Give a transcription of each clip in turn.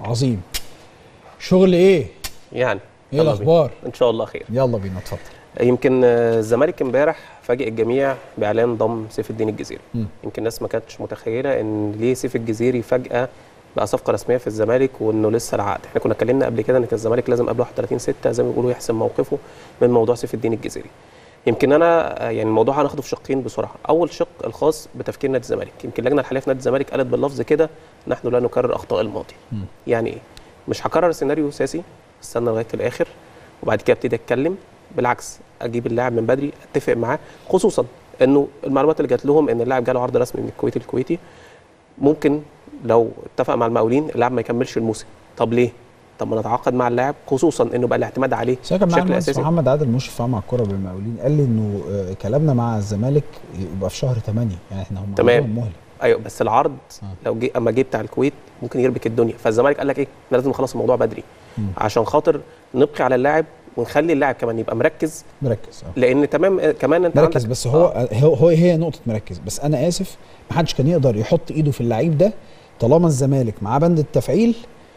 عظيم شغل ايه يعني ايه يلا الاخبار بينا. ان شاء الله خير يلا بينا اتفضل يمكن آه، الزمالك امبارح فاجئ الجميع باعلان ضم سيف الدين الجزيري مم. يمكن الناس ما كانتش متخيله ان ليه سيف الجزيري فجاه بقى صفقه رسميه في الزمالك وانه لسه العقد احنا كنا اتكلمنا قبل كده ان الزمالك لازم قبل 31 6 زي ما بيقولوا يحسم موقفه من موضوع سيف الدين الجزيري يمكن انا آه، يعني الموضوع هناخده في شقين بسرعه اول شق الخاص بتفكير نادي الزمالك يمكن اللجنه الحاليه في نادي الزمالك قالت باللفظ كده نحن لا نكرر اخطاء الماضي مم. يعني ايه مش هكرر سيناريو سياسي استنى لغايه الاخر وبعد كده ابتدي اتكلم بالعكس اجيب اللاعب من بدري اتفق معاه خصوصا انه المعلومات اللي جات لهم ان اللاعب جاله عرض رسمي من الكويت الكويتي ممكن لو اتفق مع المقاولين اللاعب ما يكملش الموسم طب ليه طب ما نتعاقد مع اللاعب خصوصا انه بقى الاعتماد عليه بس كان معايا بشكل المهندس اساسي محمد عادل مشرف مع الكره بالمقاولين قال لي انه آه، كلامنا مع الزمالك يبقى في شهر 8 يعني احنا هم تمام. عندهم مهله ايوه بس العرض آه. لو جه اما جه بتاع الكويت ممكن يربك الدنيا فالزمالك قال لك ايه احنا لازم نخلص الموضوع بدري مم. عشان خاطر نبقي على اللاعب ونخلي اللاعب كمان يبقى مركز مركز اه لان تمام آه، كمان انت مركز عندك بس هو آه. هو هو هي نقطه مركز بس انا اسف ما حدش كان يقدر يحط ايده في اللعيب ده طالما الزمالك معاه بند التفعيل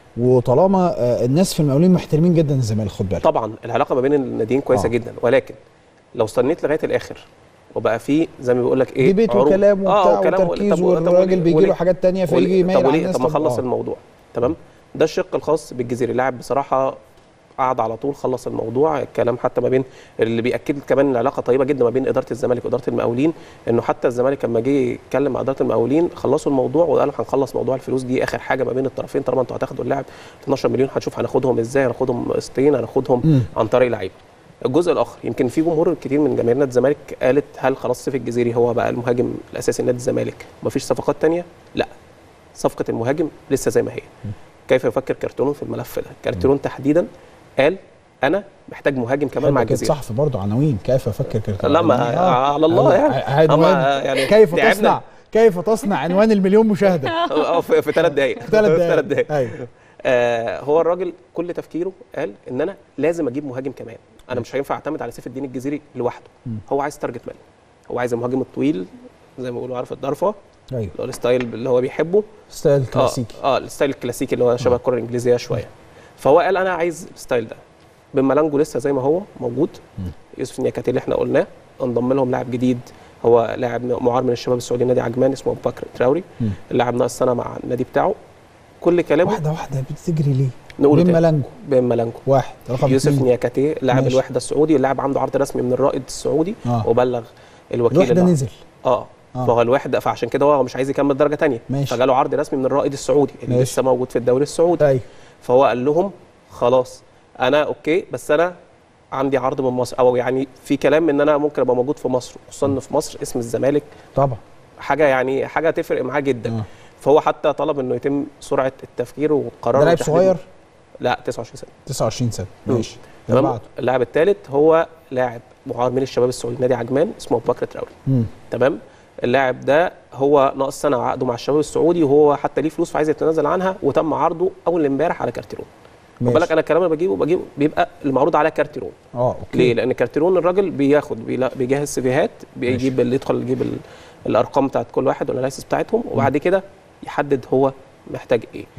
وطالما آه، الناس في المقاولين محترمين جدا الزمالك خد بالك طبعا العلاقه ما بين الناديين كويسه آه. آه. جدا ولكن لو استنيت لغايه الاخر وبقى في زي ما بيقول لك ايه ديبيت عروض- وكلام وبتاع وكلام وتركيز طب- طب والراجل وليه- بيجي وليه- له حاجات تانية فيجي وليه- يميل طب على وليه الناس طب ما خلص آه. الموضوع تمام ده الشق الخاص بالجزيري اللاعب بصراحه قعد على طول خلص الموضوع الكلام حتى ما بين اللي بياكد كمان العلاقه طيبه جدا ما بين اداره الزمالك واداره المقاولين انه حتى الزمالك لما جه يتكلم مع اداره المقاولين خلصوا الموضوع وقالوا هنخلص موضوع الفلوس دي اخر حاجه ما بين الطرفين طالما انتوا هتاخدوا اللاعب 12 مليون هنشوف هناخدهم ازاي هناخدهم قسطين هناخدهم مم. عن طريق لعيبه الجزء الاخر يمكن في جمهور كتير من جماهير نادي الزمالك قالت هل خلاص سيف الجزيري هو بقى المهاجم الاساسي لنادي الزمالك ومفيش صفقات تانية لا صفقه المهاجم لسه زي ما هي كيف يفكر كارتونون في الملف ده كارتونون تحديدا قال انا محتاج مهاجم كمان مع حضرتك الجزيره صحفي برضه عناوين كيف افكر كركب لا ما على الله يعني عنوان أما يعني كيف تعبنا. تصنع كيف تصنع عنوان المليون مشاهده اه في في ثلاث دقائق في ثلاث ثلاث دقايق دقائق ايوه آه هو الراجل كل تفكيره قال ان انا لازم اجيب مهاجم كمان انا مش هينفع اعتمد على سيف الدين الجزيري لوحده مم. هو عايز تارجت مان هو عايز المهاجم الطويل زي ما بيقولوا عارف الضرفه ايوه اللي هو الستايل اللي هو بيحبه ستايل اه كلاسيكي اه الستايل الكلاسيكي اللي هو شبه الكره الانجليزيه شويه فهو قال انا عايز الستايل ده بملانجو لسه زي ما هو موجود مم. يوسف نياكاتي اللي احنا قلناه انضم لهم لاعب جديد هو لاعب معار من الشباب السعودي نادي عجمان اسمه ابو بكر تراوري مم. اللاعب ناقص سنه مع النادي بتاعه كل كلامه واحده واحده بتجري ليه؟ نقول بين تاني. ملانجو بملانجو واحد رقم يوسف اثنين نياكاتي لاعب ماشي. الوحده السعودي اللاعب عنده عرض رسمي من الرائد السعودي اه وبلغ الوكيل الوحده اللي- نزل اه آه. فهو الوحده فعشان كده هو مش عايز يكمل درجه تانية ماشي. فجاله عرض رسمي من الرائد السعودي اللي ماشي. لسه موجود في الدوري السعودي ايوه فهو قال لهم خلاص انا اوكي بس انا عندي عرض من مصر او يعني في كلام ان انا ممكن ابقى موجود في مصر خصوصا ان في مصر اسم الزمالك طبعا حاجه يعني حاجه تفرق معاه جدا اه فهو حتى طلب انه يتم سرعه التفكير والقرار ده لاعب وتحديد- صغير لا 29 سنه 29 سنه مم. ماشي اللي تمام بعده اللاعب الثالث هو لاعب معار من الشباب السعودي نادي عجمان اسمه ابو بكر تراوري مم. تمام اللاعب ده هو ناقص سنه عقده مع الشباب السعودي وهو حتى ليه فلوس فعايز يتنازل عنها وتم عرضه اول امبارح على كارتيرون خد بالك ماشي انا الكلام اللي بجيبه بجيبه بيبقى المعروض على كارتيرون اه اوكي ليه؟ لان كارتيرون الراجل بياخد بيلا- بيجهز سيفيهات بيجيب اللي يدخل يجيب ال- الارقام بتاعت كل واحد والاناليسيس بتاعتهم وبعد كده يحدد هو محتاج ايه. مم.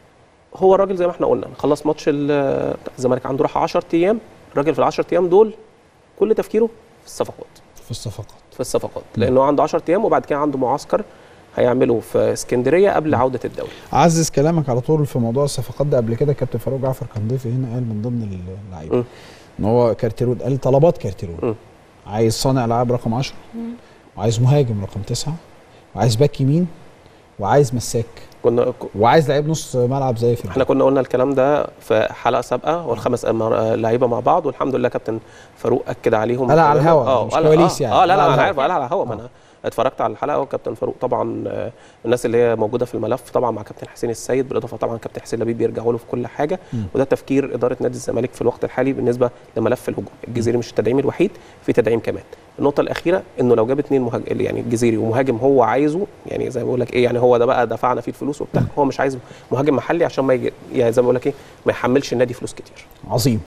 هو الراجل زي ما احنا قلنا خلص ماتش ال- بتاع الزمالك عنده راحه 10 ايام الراجل في ال 10 ايام دول كل تفكيره في الصفقات في الصفقات في الصفقات لانه عنده 10 ايام وبعد كده عنده معسكر هيعمله في اسكندريه قبل عوده الدوري. عزز كلامك على طول في موضوع الصفقات ده قبل كده كابتن فاروق جعفر كان ضيفي هنا قال من ضمن اللعيبه مم. ان هو كارتيرون قال طلبات كارتيرون مم. عايز صانع العاب رقم 10 وعايز مهاجم رقم 9 وعايز باك يمين وعايز مساك كنا وعايز لعيب نص ملعب زي في احنا كنا قلنا الكلام ده في حلقه سابقه والخمس أم- لعيبه مع بعض والحمد لله كابتن فاروق اكد عليهم قالها على الهوا، اه مش قال- كواليس آه يعني. اه لا قالها لا على انا الهوا. عارف قالها على الهوا ما آه. انا اتفرجت على الحلقه وكابتن فاروق طبعا آه، الناس اللي هي موجوده في الملف طبعا مع كابتن حسين السيد بالاضافه طبعا كابتن حسين لبيب بيرجعوا له في كل حاجه مم. وده تفكير اداره نادي الزمالك في الوقت الحالي بالنسبه لملف الهجوم الجزيري مش التدعيم الوحيد في تدعيم كمان النقطه الاخيره انه لو جاب اثنين مهاجم يعني الجزيري ومهاجم هو عايزه يعني زي ما بقول لك ايه يعني هو ده بقى دفعنا فيه الفلوس وبتاع هو مش عايز مهاجم محلي عشان ما يجي يعني زي ما بقول لك ايه ما يحملش النادي فلوس كتير عظيم